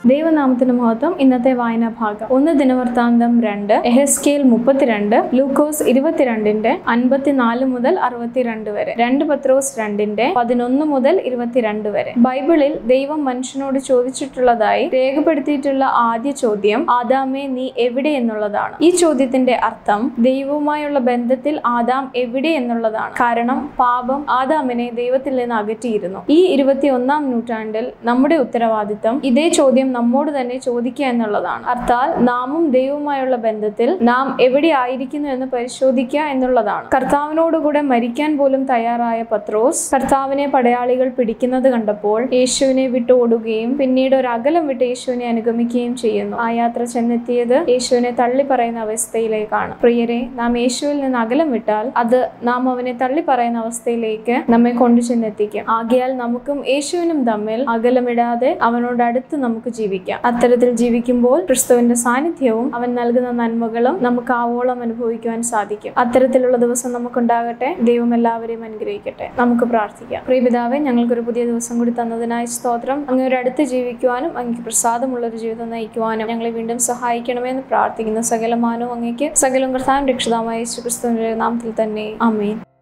ദൈവനാമത്തിന് മഹത്വം ഇന്നത്തെ വായനാ ഭാഗം ഒന്ന് ദിനവൃത്താന്തം രണ്ട് എഹെസ്കേൽ മുപ്പത്തിരണ്ട് ലൂക്കോസ് ഇരുപത്തിരണ്ടിന്റെ അൻപത്തിനാല് മുതൽ അറുപത്തിരണ്ട് വരെ രണ്ട് പത്രോസ് രണ്ടിന്റെ പതിനൊന്ന് മുതൽ ഇരുപത്തിരണ്ട് വരെ ബൈബിളിൽ ദൈവം മനുഷ്യനോട് ചോദിച്ചിട്ടുള്ളതായി രേഖപ്പെടുത്തിയിട്ടുള്ള ആദ്യ ചോദ്യം ആദാമേ നീ എവിടെ എന്നുള്ളതാണ് ഈ ചോദ്യത്തിന്റെ അർത്ഥം ദൈവവുമായുള്ള ബന്ധത്തിൽ ആദാം എവിടെ എന്നുള്ളതാണ് കാരണം പാപം ആദാമിനെ ദൈവത്തിൽ നിന്ന് അകറ്റിയിരുന്നു ഈ ഇരുപത്തിയൊന്നാം നൂറ്റാണ്ടിൽ നമ്മുടെ ഉത്തരവാദിത്തം ഇതേ ചോദ്യം നമ്മോട് തന്നെ ചോദിക്കുക എന്നുള്ളതാണ് അർത്ഥാൽ നാമും ദൈവവുമായുള്ള ബന്ധത്തിൽ നാം എവിടെ ആയിരിക്കുന്നു എന്ന് പരിശോധിക്കുക എന്നുള്ളതാണ് കർത്താവിനോടുകൂടെ മരിക്കാൻ പോലും തയ്യാറായ പത്രോസ് കർത്താവിനെ പടയാളികൾ പിടിക്കുന്നത് കണ്ടപ്പോൾ യേശുവിനെ വിട്ട് ഓടുകയും പിന്നീട് ഒരു അകലം വിട്ട് യേശുവിനെ അനുഗമിക്കുകയും ചെയ്യുന്നു ആ യാത്ര ചെന്നെത്തിയത് യേശുവിനെ തള്ളി പറയുന്ന അവസ്ഥയിലേക്കാണ് പ്രിയരെ നാം യേശുവിൽ നിന്ന് അകലം വിട്ടാൽ അത് നാം അവനെ തള്ളി പറയുന്ന അവസ്ഥയിലേക്ക് നമ്മെ കൊണ്ടു ചെന്നെത്തിക്കും ആകയാൽ നമുക്കും യേശുവിനും തമ്മിൽ അകലമിടാതെ അവനോട് അടുത്ത് നമുക്ക് ജീവിക്കാം അത്തരത്തിൽ ജീവിക്കുമ്പോൾ ക്രിസ്തുവിന്റെ സാന്നിധ്യവും അവൻ നൽകുന്ന നന്മകളും നമുക്ക് ആവോളം അനുഭവിക്കുവാൻ സാധിക്കും അത്തരത്തിലുള്ള ദിവസം നമുക്കുണ്ടാകട്ടെ ദൈവം എല്ലാവരെയും അനുഗ്രഹിക്കട്ടെ നമുക്ക് പ്രാർത്ഥിക്കാം പ്രിയപിതാവെ ഞങ്ങൾക്കൊരു പുതിയ ദിവസം കൂടി തന്നതിനായി സ്തോത്രം അങ്ങയുടെ അടുത്ത് ജീവിക്കുവാനും അങ്ങക്ക് പ്രസാദമുള്ള ഒരു ജീവിതം നയിക്കുവാനും ഞങ്ങളെ വീണ്ടും സഹായിക്കണമെന്ന് പ്രാർത്ഥിക്കുന്ന സകലമാനവും അങ്ങേക്ക് സകലം കർത്താൻ രക്ഷിതാമായ യേശു ക്രിസ്തുവിന്റെ നാമത്തിൽ തന്നെ അമേൻ